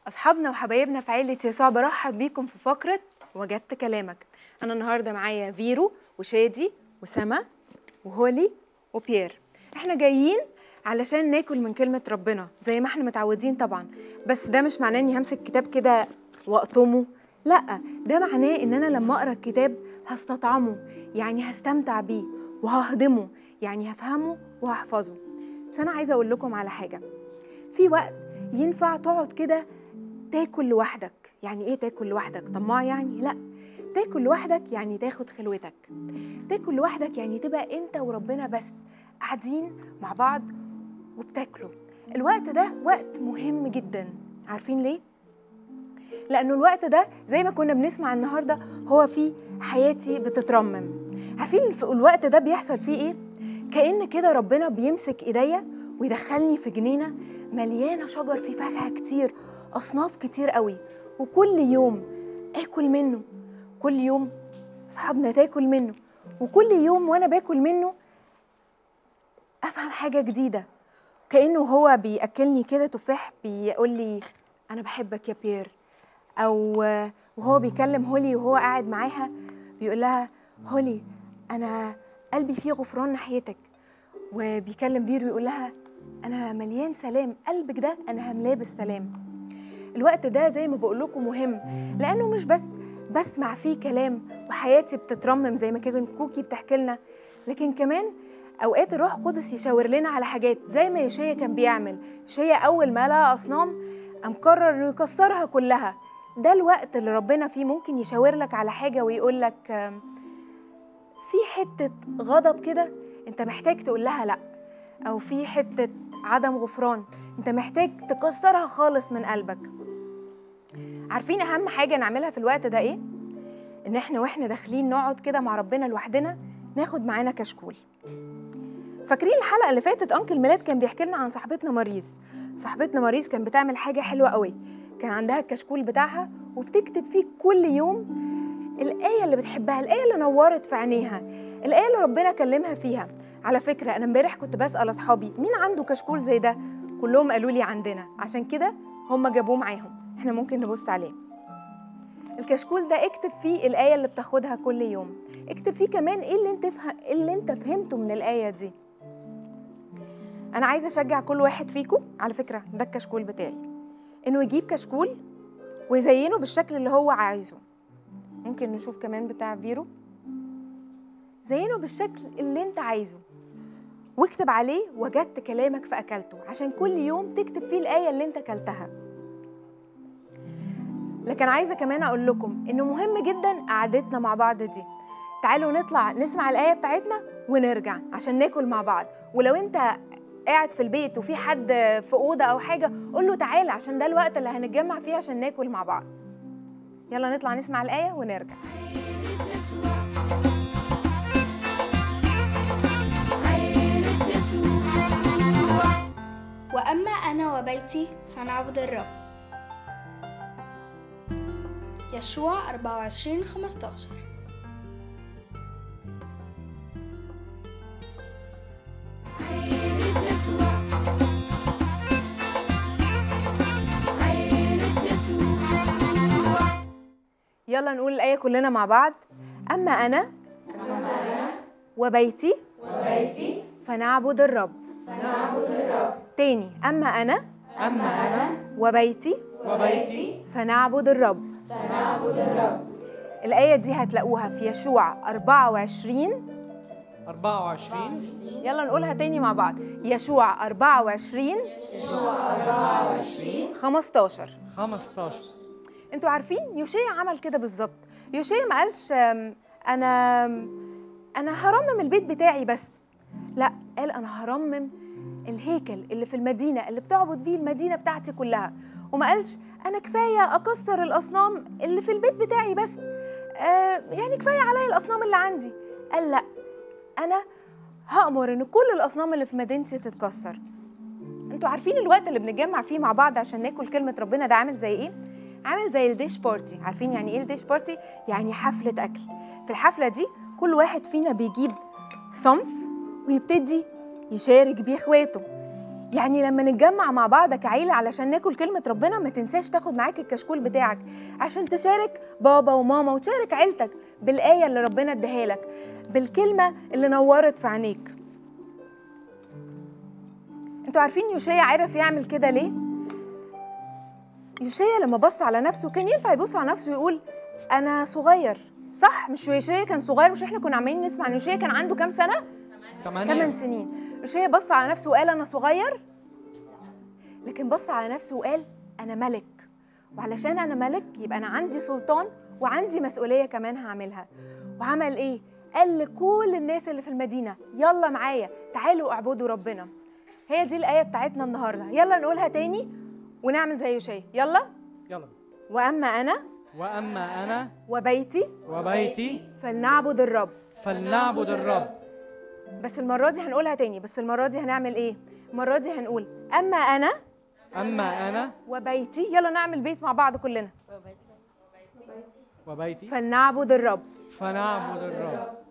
أصحابنا وحبايبنا في عيلة يسوع برحب بيكم في فقرة وجدت كلامك أنا النهاردة معايا فيرو وشادي وسما وهولي وبيير احنا جايين علشان ناكل من كلمة ربنا زي ما احنا متعودين طبعا بس ده مش معناه اني همسك كتاب كده واقطمه لا ده معناه ان انا لما اقرا الكتاب هستطعمه يعني هستمتع بيه وههضمه يعني هفهمه وهحفظه بس انا عايزه اقول لكم على حاجه في وقت ينفع تقعد كده تاكل لوحدك يعني ايه تاكل لوحدك طماع يعني لا تاكل لوحدك يعني تاخد خلوتك تاكل لوحدك يعني تبقى انت وربنا بس قاعدين مع بعض وبتاكلوا الوقت ده وقت مهم جدا عارفين ليه لانه الوقت ده زي ما كنا بنسمع النهارده هو فيه حياتي بتترمم عارفين في الوقت ده بيحصل فيه ايه كأن كده ربنا بيمسك ايديا ويدخلني في جنينه مليانه شجر فيه فاكهه كتير اصناف كتير قوي وكل يوم اكل منه كل يوم اصحابنا تاكل منه وكل يوم وانا باكل منه افهم حاجه جديده كانه هو بياكلني كده تفاح بيقول لي انا بحبك يا بيير او وهو بيكلم هولي وهو قاعد معاها بيقول لها هولي انا قلبي فيه غفران ناحيتك وبيكلم فيرو يقول لها انا مليان سلام قلبك ده انا هملاه بالسلام الوقت ده زي ما بقول لكم مهم لانه مش بس بسمع فيه كلام وحياتي بتترمم زي ما كان كوكي بتحكي لنا لكن كمان اوقات الروح القدس يشاور لنا على حاجات زي ما يوشيا كان بيعمل يوشيا اول ما لقى اصنام قام قرر انه يكسرها كلها ده الوقت اللي ربنا فيه ممكن يشاور لك على حاجه ويقول لك في حته غضب كده انت محتاج تقول لها لا او في حته عدم غفران انت محتاج تكسرها خالص من قلبك عارفين اهم حاجه نعملها في الوقت ده ايه ان احنا واحنا داخلين نقعد كده مع ربنا لوحدنا ناخد معانا كشكول فاكرين الحلقه اللي فاتت انكل ميلاد كان بيحكي لنا عن صاحبتنا ماريز صاحبتنا ماريز كان بتعمل حاجه حلوه قوي كان عندها الكشكول بتاعها وبتكتب فيه كل يوم الآية اللي بتحبها الآية اللي نورت في عينيها الآية اللي ربنا كلمها فيها على فكرة أنا امبارح كنت بسأل أصحابي مين عنده كشكول زي ده كلهم قالوا لي عندنا عشان كده هم جابوه معاهم احنا ممكن نبص عليه الكشكول ده اكتب فيه الآية اللي بتاخدها كل يوم اكتب فيه كمان ايه اللي انت فه... إيه اللي انت فهمته من الآية دي انا عايزة اشجع كل واحد فيكم على فكرة ده الكشكول بتاعي انه يجيب كشكول ويزينه بالشكل اللي هو عايزه ممكن نشوف كمان بتاع فيرو زينه بالشكل اللي انت عايزه واكتب عليه وجدت كلامك فأكلته عشان كل يوم تكتب فيه الآية اللي انت أكلتها لكن عايزة كمان أقول لكم إنه مهم جدا قعدتنا مع بعض دي تعالوا نطلع نسمع الآية بتاعتنا ونرجع عشان ناكل مع بعض ولو انت قاعد في البيت وفي حد في أوضة أو حاجة قول له تعالى عشان ده الوقت اللي هنتجمع فيه عشان ناكل مع بعض يلا نطلع نسمع الآية ونرجع وأما أنا وبيتي فنعبد الرب يشوع 24 15 يلا نقول الآية كلنا مع بعض أما أنا وبيتي وبيتي فنعبد الرب فنعبد الرب تاني أما أنا أما أنا وبيتي وبيتي فنعبد الرب فنعبد الرب الآية دي هتلاقوها في يشوع 24 24 يلا نقولها تاني مع بعض يشوع 24 24 15 15 انتوا عارفين يوشيا عمل كده بالظبط يوشيا ما قالش آم، انا انا هرمم البيت بتاعي بس لا قال انا هرمم الهيكل اللي في المدينه اللي بتعبد فيه المدينه بتاعتي كلها وما قالش انا كفايه اكسر الاصنام اللي في البيت بتاعي بس آه يعني كفايه عليا الاصنام اللي عندي قال لا انا هامر ان كل الاصنام اللي في مدينتي تتكسر انتوا عارفين الوقت اللي بنتجمع فيه مع بعض عشان ناكل كلمه ربنا ده عامل زي ايه عامل زي الديش بارتي عارفين يعني ايه الديش بارتي يعني حفله اكل في الحفله دي كل واحد فينا بيجيب صنف ويبتدي يشارك بيه اخواته يعني لما نتجمع مع بعض كعيلة علشان ناكل كلمة ربنا ما تنساش تاخد معاك الكشكول بتاعك عشان تشارك بابا وماما وتشارك عيلتك بالآية اللي ربنا اداها لك بالكلمة اللي نورت في عينيك انتوا عارفين يوشيا عرف يعمل كده ليه؟ يوشيا لما بص على نفسه كان ينفع يبص على نفسه ويقول انا صغير صح مش يوشيا كان صغير مش احنا كنا عمالين نسمع ان يوشيا كان عنده كام سنه 8 ثمانية سنين يوشيا بص على نفسه وقال انا صغير لكن بص على نفسه وقال انا ملك وعلشان انا ملك يبقى انا عندي سلطان وعندي مسؤوليه كمان هعملها وعمل ايه قال لكل الناس اللي في المدينه يلا معايا تعالوا اعبدوا ربنا هي دي الايه بتاعتنا النهارده يلا نقولها تاني ونعمل زي يوشيا يلا يلا واما انا وأما أنا وبيتي وبيتي فلنعبد الرب فلنعبد الرب بس المره دي هنقولها تاني بس المره دي هنعمل ايه المره دي هنقول اما انا أما أنا وبيتي يلا نعمل بيت مع بعض كلنا وبيتي فلنعبد الرب فنعبد الرب